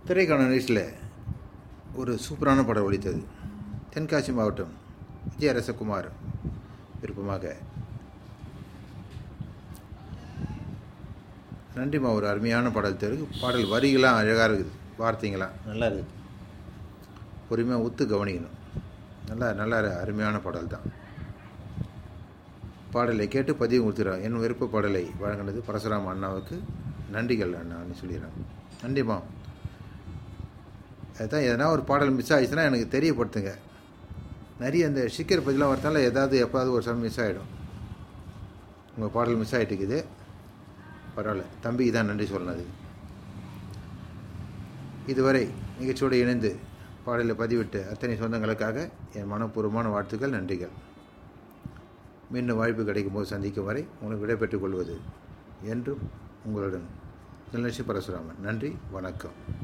திரைக்கான நிகழ்ச்சியில் ஒரு சூப்பரான படம் ஒழித்தது தென்காசி மாவட்டம் விஜயரசகுமார் விருப்பமாக நன்றிம்மா ஒரு அருமையான பாடல் தெருக்கு பாடல் வரிகளாம் அழகாக இருக்குது வார்த்தைங்களாம் நல்லா இருக்குது பொறுமையாக ஒத்து கவனிக்கணும் நல்லா நல்லா அருமையான பாடல் தான் பாடலை கேட்டு பதிவு கொடுத்துறோம் என் விருப்ப பாடலை வழங்கினது பரசுராம அண்ணாவுக்கு நன்றிகள் அண்ணான்னு சொல்லிடுறேன் நன்றிம்மா அதுதான் எதனா ஒரு பாடல் மிஸ் ஆகிடுச்சுன்னா எனக்கு தெரியப்படுத்துங்க நிறைய இந்த ஸ்டிக்கர் பதிலாக வரதால ஏதாவது எப்போதாவது ஒரு சமயம் மிஸ் ஆகிடும் உங்கள் பாடல் மிஸ் ஆகிட்டு இருக்குது பரவாயில்ல தம்பிக்கு தான் நன்றி சொன்னது இதுவரை நிகழ்ச்சியோடு இணைந்து பாடலை பதிவிட்டு அத்தனை சொந்தங்களுக்காக என் மனப்பூர்வமான வாழ்த்துக்கள் நன்றிகள் மீண்டும் வாய்ப்பு கிடைக்கும் போது சந்திக்கும் வரை உங்களுக்கு விடைபெற்றுக் கொள்வது என்றும் உங்களுடன் நிலட்சி பரசுராமன் நன்றி வணக்கம்